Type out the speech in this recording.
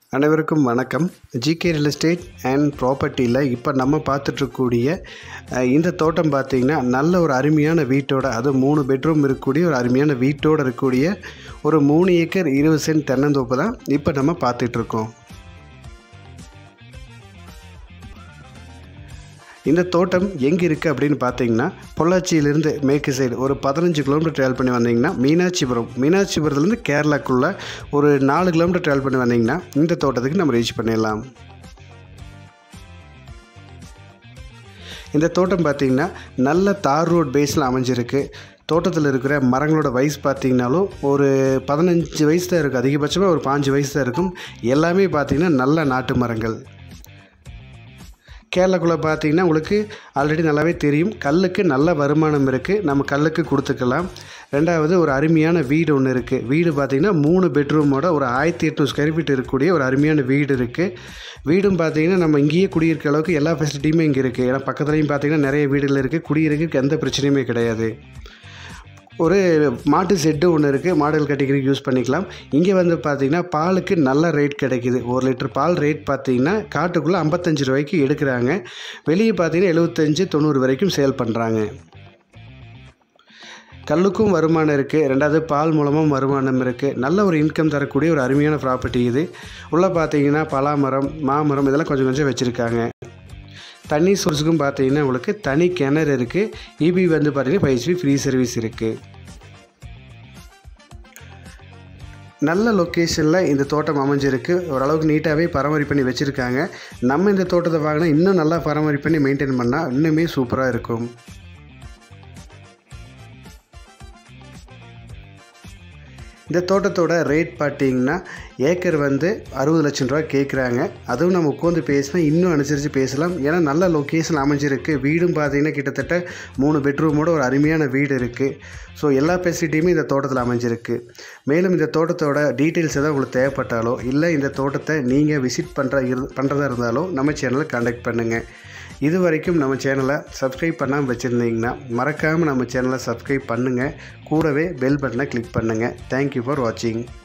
அனைவருக்கும் வணக்கம் GK real estate and ப்ராப்பர்ட்டியில் இப்போ நம்ம பார்த்துட்ருக்கக்கூடிய அஹ், இந்த தோட்டம் பார்த்தீங்கன்னா நல்ல ஒரு அருமையான வீட்டோட அது மூணு பெட்ரூம் இருக்கக்கூடிய ஒரு அருமையான வீட்டோட இருக்கக்கூடிய ஒரு மூணு ஏக்கர் இருபது சென்ட் தென்னந்தோப்பு தான் இப்போ நம்ம பார்த்துட்ருக்கோம் இந்த தோட்டம் எங்கே இருக்குது அப்படின்னு பார்த்தீங்கன்னா பொள்ளாச்சியிலேருந்து மேற்கு சைடு ஒரு பதினஞ்சு கிலோமீட்டர் ட்ராவல் பண்ணி வந்தீங்கன்னா மீனாட்சிபுரம் மீனாட்சிபுரத்துலேருந்து கேரளாக்குள்ளே ஒரு நாலு கிலோமீட்டர் ட்ராவல் பண்ணி வந்தீங்கன்னா இந்த தோட்டத்துக்கு நம்ம ரீச் பண்ணிடலாம் இந்த தோட்டம் பார்த்தீங்கன்னா நல்ல தார் ரோட் பேஸில் அமைஞ்சிருக்கு தோட்டத்தில் இருக்கிற மரங்களோட வயசு பார்த்தீங்கனாலும் ஒரு பதினஞ்சு வயசு தான் இருக்கும் அதிகபட்சமாக ஒரு பாஞ்சு வயசு தான் இருக்கும் எல்லாமே பார்த்தீங்கன்னா நல்ல நாட்டு மரங்கள் கேரளாக்குள்ளே பார்த்தீங்கன்னா உங்களுக்கு ஆல்ரெடி நல்லாவே தெரியும் கல்லுக்கு நல்ல வருமானம் இருக்குது நம்ம கல்லுக்கு கொடுத்துக்கலாம் ரெண்டாவது ஒரு அருமையான வீடு ஒன்று இருக்குது வீடு பார்த்திங்கன்னா மூணு பெட்ரூமோட ஒரு ஆயிரத்தி எட்நூறு ஸ்கொயர் ஃபீட் இருக்கக்கூடிய ஒரு அருமையான வீடு இருக்குது வீடும் பார்த்தீங்கன்னா நம்ம இங்கேயே குடியிருக்க அளவுக்கு எல்லா ஃபெசிலிட்டியுமே இங்கே இருக்குது ஏன்னா பக்கத்துலேயும் பார்த்தீங்கன்னா நிறைய வீடுகள் இருக்குது குடியிருக்க எந்த பிரச்சனையுமே கிடையாது ஒரு மாட்டு செட்டு ஒன்று இருக்குது மாடுகள் கட்டிக்கிறதுக்கு யூஸ் பண்ணிக்கலாம் இங்கே வந்து பார்த்தீங்கன்னா பாலுக்கு நல்ல ரேட் கிடைக்குது ஒரு லிட்டர் பால் ரேட் பார்த்தீங்கன்னா காட்டுக்குள்ளே ஐம்பத்தஞ்சு ரூபாய்க்கு எடுக்கிறாங்க வெளியே பார்த்தீங்கன்னா எழுபத்தஞ்சு தொண்ணூறு வரைக்கும் சேல் பண்ணுறாங்க கல்லுக்கும் வருமானம் இருக்குது ரெண்டாவது பால் மூலமும் வருமானம் இருக்குது நல்ல ஒரு இன்கம் தரக்கூடிய ஒரு அருமையான ப்ராப்பர்ட்டி இது உள்ளே பார்த்தீங்கன்னா பலாமரம் மாமரம் இதெல்லாம் கொஞ்சம் கொஞ்சம் வச்சுருக்காங்க தண்ணி சோர்ஸுக்கும் பார்த்தீங்கன்னா உங்களுக்கு தனி கிணறு இருக்குது இபி வந்து பார்த்தீங்கன்னா ஃபைவ் ஃப்ரீ சர்வீஸ் இருக்குது நல்ல லொக்கேஷனில் இந்த தோட்டம் அமைஞ்சிருக்கு ஓரளவுக்கு நீட்டாகவே பராமரிப்பு பண்ணி வச்சுருக்காங்க நம்ம இந்த தோட்டத்தை வாங்கினா இன்னும் நல்லா பராமரிப்பு பண்ணி மெயின்டைன் பண்ணால் இன்னுமே சூப்பராக இருக்கும் இந்த தோட்டத்தோட ரேட் பார்த்தீங்கன்னா ஏக்கர் வந்து அறுபது லட்சம் ரூபா கேட்குறாங்க அதுவும் நம்ம உட்காந்து பேசினா இன்னும் அனுசரித்து பேசலாம் ஏன்னா நல்ல லொக்கேஷன் அமைஞ்சிருக்கு வீடும் பார்த்தீங்கன்னா கிட்டத்தட்ட மூணு பெட்ரூமோட ஒரு அருமையான வீடு இருக்குது ஸோ எல்லா ஃபெசிலிட்டியுமே இந்த தோட்டத்தில் அமைஞ்சிருக்கு மேலும் இந்த தோட்டத்தோட டீட்டெயில்ஸ் எதாவது உங்களுக்கு தேவைப்பட்டாலோ இல்லை இந்த தோட்டத்தை நீங்கள் விசிட் பண்ணுற இரு பண்ணுறதா இருந்தாலோ நம்ம சேனலை காண்டாக்ட் பண்ணுங்கள் இது வரைக்கும் நம்ம சேனலை சப்ஸ்கிரைப் பண்ணாமல் வச்சுருந்தீங்கன்னா மறக்காமல் நம்ம சேனலை சப்ஸ்கிரைப் பண்ணுங்கள் கூடவே பெல் பட்டனை கிளிக் பண்ணுங்கள் தேங்க்யூ ஃபார் வாட்சிங்